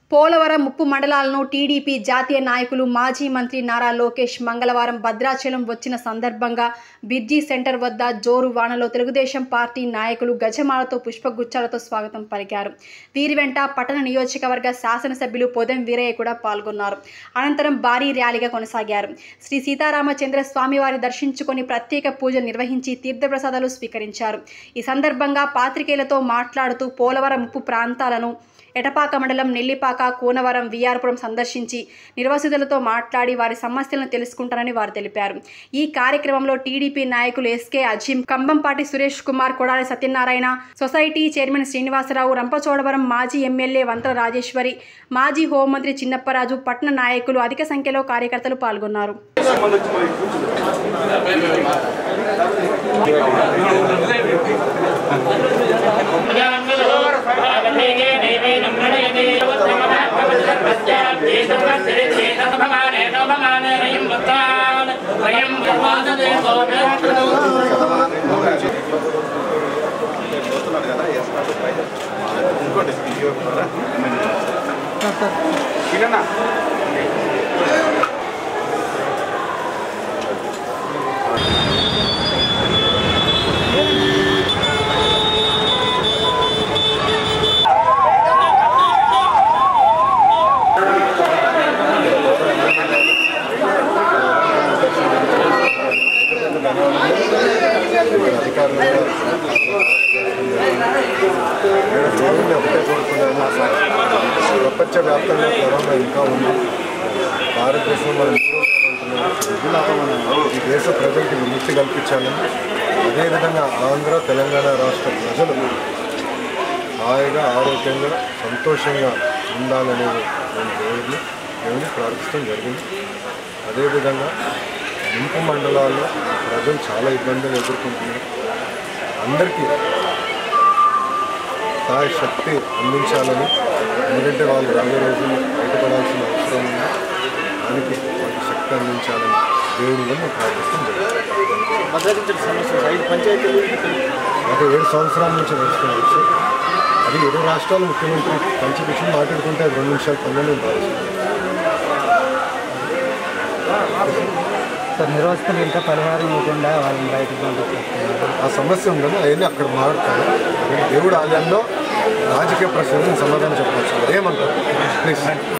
పోలవరం ముప్పు మండలాలను టీడీపీ జాతీయ నాయకులు మాజీ మంత్రి నారా లోకేష్ మంగళవారం భద్రాచలం వచ్చిన సందర్భంగా బిర్జీ సెంటర్ వద్ద జోరు వానలో తెలుగుదేశం పార్టీ నాయకులు గజమాలతో పుష్పగుచ్చాలతో స్వాగతం పలికారు వీరి వెంట పట్టణ నియోజకవర్గ శాసనసభ్యులు పొదం వీరయ్య కూడా పాల్గొన్నారు అనంతరం భారీ ర్యాలీగా కొనసాగారు శ్రీ సీతారామచంద్ర స్వామివారి దర్శించుకొని ప్రత్యేక పూజలు నిర్వహించి తీర్థప్రసాదాలు స్వీకరించారు ఈ సందర్భంగా పాత్రికేయులతో మాట్లాడుతూ పోలవరం ముప్పు ప్రాంతాలను ఎటపాక మండలం నెల్లిపాక కూనవరం విఆర్పురం సందర్శించి నిర్వాసితులతో మాట్లాడి వారి సమస్యలను తెలుసుకుంటారని వారు తెలిపారు ఈ కార్యక్రమంలో టీడీపీ నాయకులు SK Azeem Kambampati Suresh Kumar Kodali Satyanarayana society chairman Srinivasarao Rampachodavaram మాజీ ఎమ్మెల్యే వంతల రాజేశ్వరి మాజీ హోంమంత్రి చిన్నప్పరాజు పట్టణ నాయకులు అధిక సంఖ్యలో కార్యకర్తలు పాల్గొన్నారు ఒకటే కోరుకున్నాను ప్రపంచవ్యాప్తంగా కరోనా ఇంకా ఉంది భారతదేశంలో మనం ఈ దేశ ప్రజలకు విముక్తి కల్పించాలని అదేవిధంగా ఆంధ్ర తెలంగాణ రాష్ట్ర ప్రజలు హాయిగా ఆరోగ్యంగా సంతోషంగా ఉండాలనేది నేను దేవుడిని దేవుని ప్రార్థించడం జరిగింది అదేవిధంగా ముంపు మండలాల్లో ప్రజలు చాలా ఇబ్బందులు ఎదుర్కొంటున్నారు అందరికీ సహాయ శక్తి అందించాలని ఎందుకంటే వాళ్ళు రాబోయే రోజులు బయటపడాల్సిన అవసరం ఉంది దానికి వాళ్ళకి శక్తి అందించాలని దేవుడు నేను ప్రార్థిస్తుంది భద్రాచల సమస్య ఐదు పంచాయతీలు గత ఏడు సంవత్సరాల నుంచి నడుస్తున్నాను సార్ అది ఇరు రాష్ట్రాల ముఖ్యమంత్రి మంచి విషయం మాట్లాడుకుంటే అది రెండు నిమిషాలు పనులు నేను భావిస్తున్నాను సార్ నిర్వాసితులు ఇంకా పరిహారం ఇవ్వకుండా వాళ్ళని బయటకు పంపిస్తున్నారు ఆ సమస్య ఉండదు అవన్నీ అక్కడ మారుతాను దేవుడు ఆలయంలో రాజకీయ ప్రశ్నలు నేను సమాధానం చెప్పవచ్చు ఏమంటారు ప్లీజ్